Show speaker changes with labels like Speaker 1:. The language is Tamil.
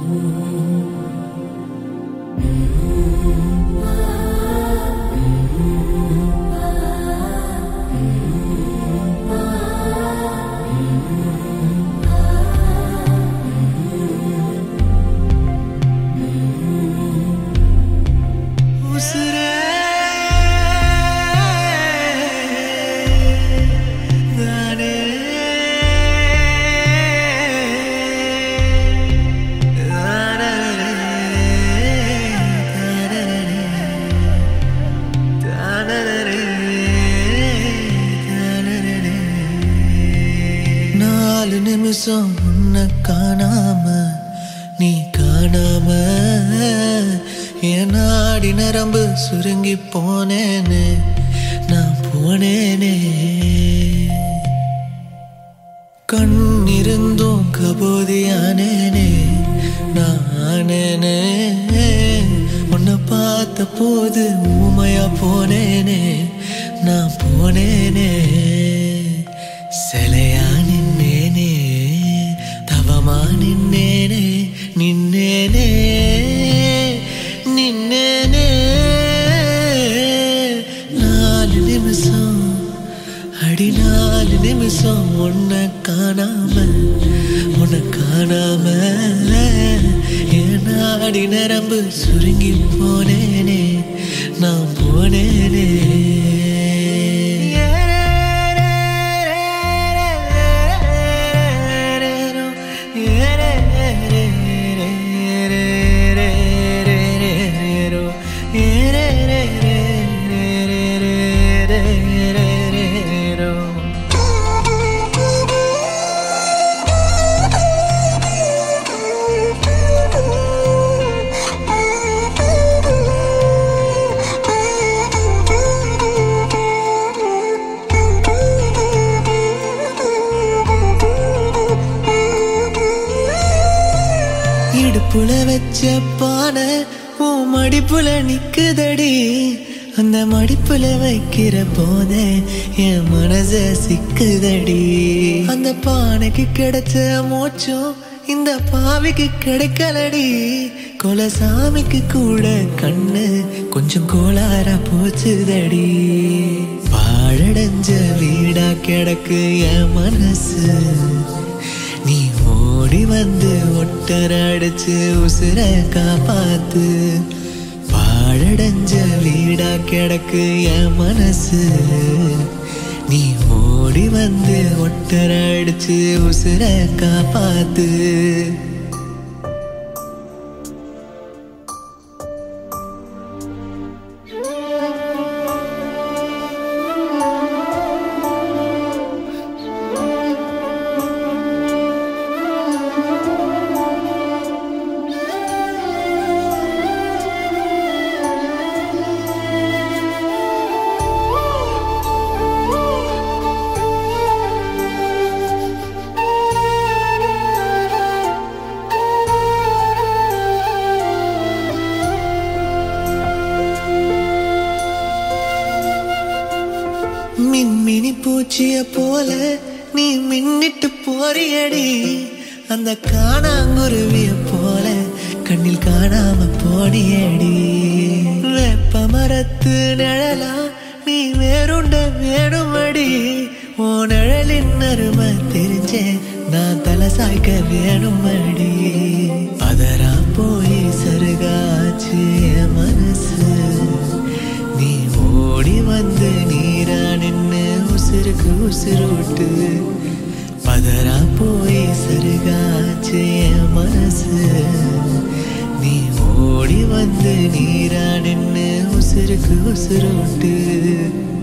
Speaker 1: உசுரே நானே நாலு நிமிஷம் உன்னை காணாம நீ காணாம என் நாடி நரம்பு சுருங்கி போனேன்னு நான் போனேனே கண் இருந்தும் கபோதியானேனே நானேனே உன்னை பார்த்த போது ஊமையா போனேனே நான் போனேனே சிலையா நின்னேனே தவமா நின்னேனே நின்னேனே நின்னேனே நாலு நிமிஷம் அடி நாலு நிமிஷம் உன்னை காணாம உன்னை காணாம என் நாடி நரம்பு சுருங்கி போனேனே நான் போனேனே இடுப்புல வச்ச பானை உன் மடிப்புல நிக்குதடி அந்த மடிப்புல வைக்கிற போதே என் மனச சிக்குதடி அந்த பானைக்கு கிடைச்ச மோச்சம் இந்த பாவிக்கு கிடைக்கலடி கொலசாமிக்கு கூட கண்ணு கொஞ்சம் கோளாரா போச்சுதடி பாழடைஞ்ச வீடா கிடக்கு என் மனசு நீ ஓடி வந்து ஒட்டர அடிச்சு உசுர காப்பாத்து பாழடைஞ்ச வீடா கிடக்கு என் மனசு நீ ஓடி வந்து ஒட்டர அடிச்சு உசுர காப்பாத்து மின்மினி பூச்சிய போல நீ மின்னிட்டு போறியடி அந்த காணாங்குருவிய போல கண்ணில் காணாம போனியடி வெப்ப மரத்து நிழலா நீ வேறுண்ட வேணுமடி ஓ நிழலின் அருமை தெரிஞ்சே நான் தலை சாய்க்க வேணுமடி அதரா போய் சருகாச்சு என் மனசு நீ ஓடி வந்து நீரா நின்னு உசுருக்கு உசுரோட்டு பதறா போய் சருகாச்சு என் மனசு நீ ஓடி வந்து நீரா நின்னு உசுருக்கு உசுரோட்டு